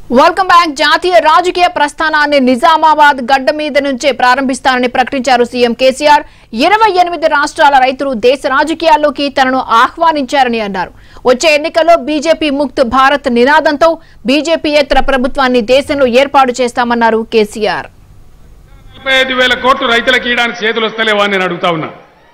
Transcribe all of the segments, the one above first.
welcome back జాతీయ రాజకీయ ప్రస్థానాన్ని నిజామాబాద్ గడ్డ మీద నుంచే ప్రారంభిస్తానని ప్రకటించారు సీఎం కేసీఆర్ ఇరవై ఎనిమిది రాష్ట్రాల రైతులు దేశ రాజకీయాల్లోకి తనను ఆహ్వానించారని అన్నారు వచ్చే ఎన్నికల్లో బీజేపీ ముక్త్ భారత్ నినాదంతో బీజేపీయేతర ప్రభుత్వాన్ని దేశంలో ఏర్పాటు చేస్తామన్నారు కేసీఆర్ నలభై ఐదు వేల కోట్లు రైతులకు ఇవ్వడానికి చేతులు వస్తలేవా అని నేను అడుగుతా ఉన్నా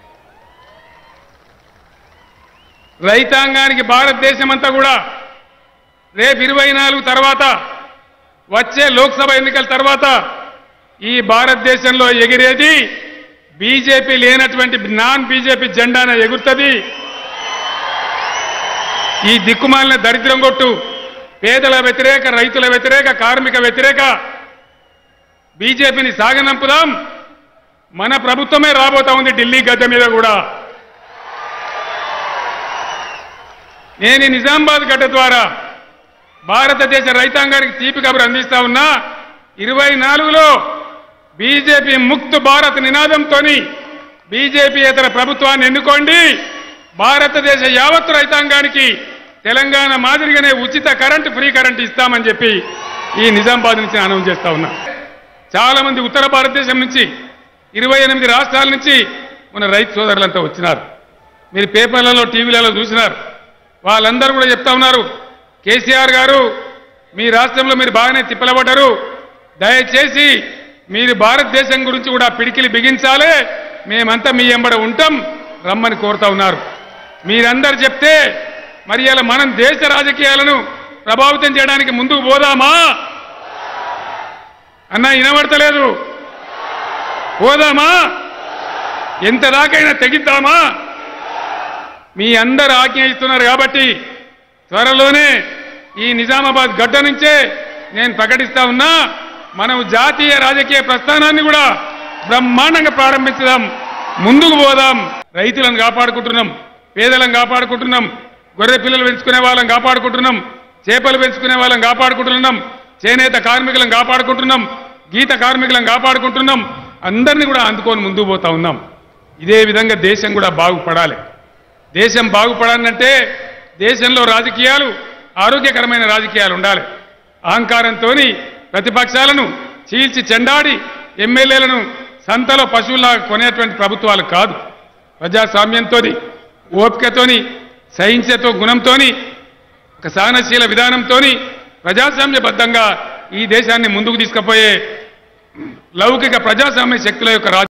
రైతాంగానికి భారతదేశం అంతా కూడా రేపు ఇరవై నాలుగు తర్వాత వచ్చే లోక్సభ ఎన్నికల తర్వాత ఈ భారతదేశంలో ఎగిరేది బీజేపీ లేనటువంటి నాన్ బీజేపీ జెండాన ఎగురుతుంది ఈ దిక్కుమాలిన దరిద్రం కొట్టు పేదల వ్యతిరేక రైతుల వ్యతిరేక కార్మిక వ్యతిరేక బీజేపీని సాగనంపుదాం మన ప్రభుత్వమే రాబోతా ఉంది ఢిల్లీ గద్దె మీద కూడా నేను ఈ నిజామాబాద్ గడ్డ ద్వారా భారతదేశ రైతాంగానికి తీపి కబురు అందిస్తా ఉన్నా ఇరవై నాలుగులో బీజేపీ ముక్త్ భారత్ నినాదంతో బీజేపీ ఇతర ప్రభుత్వాన్ని ఎన్నుకోండి భారతదేశ యావత్ రైతాంగానికి తెలంగాణ మాదిరిగానే ఉచిత కరెంటు ఫ్రీ కరెంట్ ఇస్తామని చెప్పి ఈ నిజామాబాద్ నుంచి అనౌన్స్ చేస్తా ఉన్నా చాలా మంది ఉత్తర భారతదేశం నుంచి ఇరవై ఎనిమిది రాష్ట్రాల నుంచి మన రైతు సోదరులంతా వచ్చినారు మీరు పేపర్లలో టీవీలలో చూసినారు వాళ్ళందరూ కూడా చెప్తా ఉన్నారు కేసీఆర్ గారు మీ రాష్ట్రంలో మీరు బాగానే తిప్పలబడ్డారు దయచేసి మీరు భారతదేశం గురించి కూడా పిడికిలి బిగించాలి మేమంతా మీ ఎంబడ ఉంటాం రమ్మని కోరుతా ఉన్నారు మీరందరు చెప్తే మరి ఇలా మనం దేశ రాజకీయాలను ప్రభావితం చేయడానికి ముందుకు పోదామా అన్న వినబడతలేదు పోదామా ఎంత దాకైనా తెగిద్దామా మీ అందరు ఆజ్ఞ ఇస్తున్నారు కాబట్టి త్వరలోనే ఈ నిజామాబాద్ గడ్డ నుంచే నేను ప్రకటిస్తా ఉన్నా మనం జాతీయ రాజకీయ ప్రస్థానాన్ని కూడా బ్రహ్మాండంగా ప్రారంభించుదాం ముందుకు పోదాం రైతులను కాపాడుకుంటున్నాం పేదలను కాపాడుకుంటున్నాం గొర్రె పిల్లలు పెంచుకునే వాళ్ళని కాపాడుకుంటున్నాం చేపలు పెంచుకునే వాళ్ళని కాపాడుకుంటున్నాం చేనేత కార్మికులను కాపాడుకుంటున్నాం గీత కార్మికులను కాపాడుకుంటున్నాం అందరినీ కూడా అందుకొని ముందుకు పోతా ఉన్నాం ఇదే విధంగా దేశం కూడా బాగుపడాలి దేశం బాగుపడాలంటే దేశంలో రాజకీయాలు ఆరోగ్యకరమైన రాజకీయాలు ఉండాలి అహంకారంతో ప్రతిపక్షాలను చీల్చి చెండాడి ఎమ్మెల్యేలను సంతలో పశువుల్లాగా కొనేటువంటి ప్రభుత్వాలు కాదు ప్రజాస్వామ్యంతో ఓపికతోని సహించతో గుణంతోని ఒక సహనశీల విధానంతో ప్రజాస్వామ్యబద్ధంగా ఈ దేశాన్ని ముందుకు తీసుకుపోయే లౌకిక ప్రజాస్వామ్య శక్తుల యొక్క రాజ